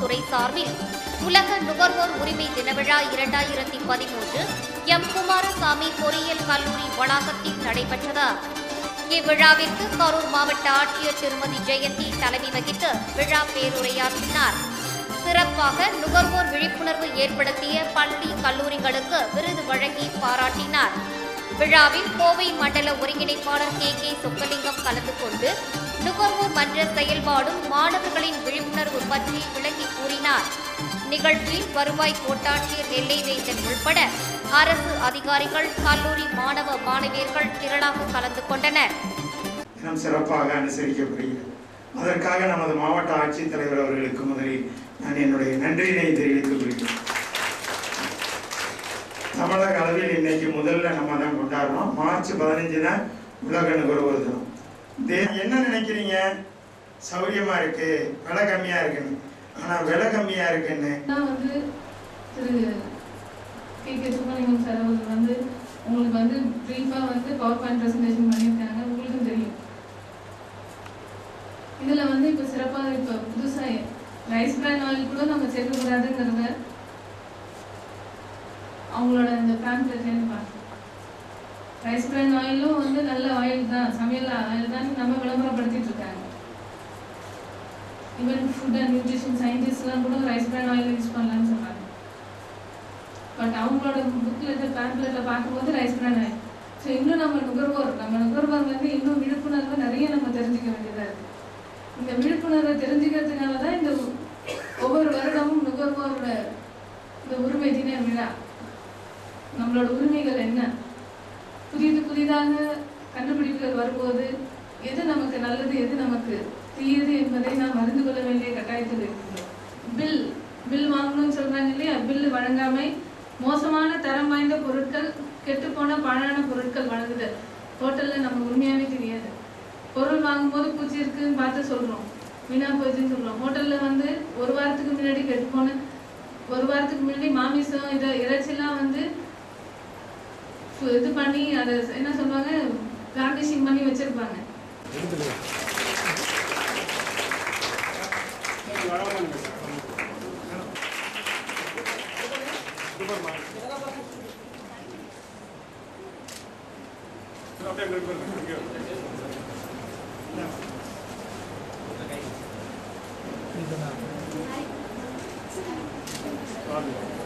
துறை சார்பில் உலக நுகர்வோர் உரிமை தின விழா இரண்டாயிரத்தி பதிமூன்று எம் குமாரசாமி பொறியியல் கல்லூரி வளாகத்தில் நடைபெற்றது இவ்விழாவிற்கு கரூர் மாவட்ட ஆட்சியர் திருமதி ஜெயந்தி தலைமை வகித்து விழா பேருரையாற்றினார் சிறப்பாக நுகர்வோர் விழிப்புணர்வு ஏற்படுத்திய பள்ளி கல்லூரிகளுக்கு விருது வழங்கி பாராட்டினார் விழாவில் கோவை மண்டல ஒருங்கிணைப்பாளர் கே கே சொக்கலிங்கம் கலந்து கொண்டு நுகர்வோர் மன்ற செயல்பாடும் மாணவர்களின் விழிப்புணர்வு பற்றி விளக்கி கூறினார் நிகழ்ச்சியில் வருவாய் கோட்டாட்சியர் நெல்லைவேந்தன் உள்பட அரசு அதிகாரிகள் கல்லூரி மாணவ மாணவியர்கள் திரளாக கலந்து கொண்டனர் தினம் சிறப்பாக அனுசரிக்கப்படுகிறது அதற்காக நமது மாவட்ட ஆட்சித்தலைவர் அவர்களுக்கு முதலில் நான் என்னுடைய நன்றியினை தெரிவித்துக் கொள்கிறேன் தமிழக அளவில் இன்னைக்கு முதல்ல நம்ம தான் கொண்டாடுறோம் மார்ச் பதினஞ்சு தான் உலக நுகர்வோர் தினம் தே- என்ன நினைக்கிறீங்க சௌரியமா இருக்கு விலை கம்மியா இருக்குன்னு ஆனா விலை கம்மியா இருக்குன்னு தான் வந்து Thiru K K Subramaniam sir அவர்கள் வந்து உங்களுக்கு வந்து ப்ரீஃபாக வந்து பவர் பாயிண்ட் ப்ரெசன்டேஷன் பண்ணியிருக்காங்க உங்களுக்கும் தெரியும் இதில் வந்து இப்போ சிறப்பாக இப்போ புதுசாக ரைஸ் பிரான் ஆயில் கூட நம்ம சேர்க்கக்கூடாதுங்கிறத அவங்களோட இந்த பேம்ப்ளெட்லேருந்து பார்த்தோம் ரைஸ் பிரான் ஆயிலும் வந்து நல்ல ஆயில் தான் சமையல் ஆயில் தான் நம்ம விளம்பரப்படுத்திட்டு இருக்காங்க ஈவன் ஃபுட் அண்ட் நியூட்ரிஷன் சயின்டிஸ்ட்லாம் கூட ரைஸ் பிரான் ஆயில் யூஸ் பண்ணலாம்னு சொன்னாங்க பட் அவங்களோட புக்கில் இருக்க பேம்ப்ளெட்டில் பார்க்கும்போது ரைஸ் பிரான் ஆயில் ஸோ இன்னும் நம்ம நுகர்வோர் நம்ம நுகர்வோர் வந்து இன்னும் விழிப்புணர்வு நிறைய நம்ம தெரிஞ்சுக்க வேண்டியதாக இருக்குது இந்த விழிப்புணர்வை தெரிஞ்சுக்கிறதுனால தான் இந்த ஒவ்வொரு வருடமும் நுகர்வோரோட இந்த உரிமை தின விழா நம்மளோட உரிமைகள் என்ன புதிது புதிதாக கண்டுபிடிப்புகள் வரும்போது எது நமக்கு நல்லது எது நமக்கு தீயது என்பதை நாம் அறிந்து கொள்ள வேண்டிய கட்டாயத்தில் இருக்கின்றோம் பில் பில் வாங்கணும்னு சொல்றாங்க இல்லையா பில் வழங்காமை மோசமான தரம் வாய்ந்த பொருட்கள் கெட்டுப்போன பழான பொருட்கள் வழங்குதல் ஹோட்டல்ல நம்ம உண்மையாவே தெரியாது பொருள் வாங்கும்போது பூச்சி இருக்குன்னு பார்த்து சொல்றோம் வீணா போச்சுன்னு சொல்றோம் ஹோட்டல்ல வந்து ஒரு வாரத்துக்கு முன்னாடி கெட்டுப்போன ஒரு வாரத்துக்கு முன்னாடி மாமிசம் இதை இறைச்சிலாம் வந்து ஃபு- இது பண்ணி அதை என்ன சொல்லுவாங்க கார்னிஷிங் பண்ணி வச்சிருப்பாங்க வாங்க.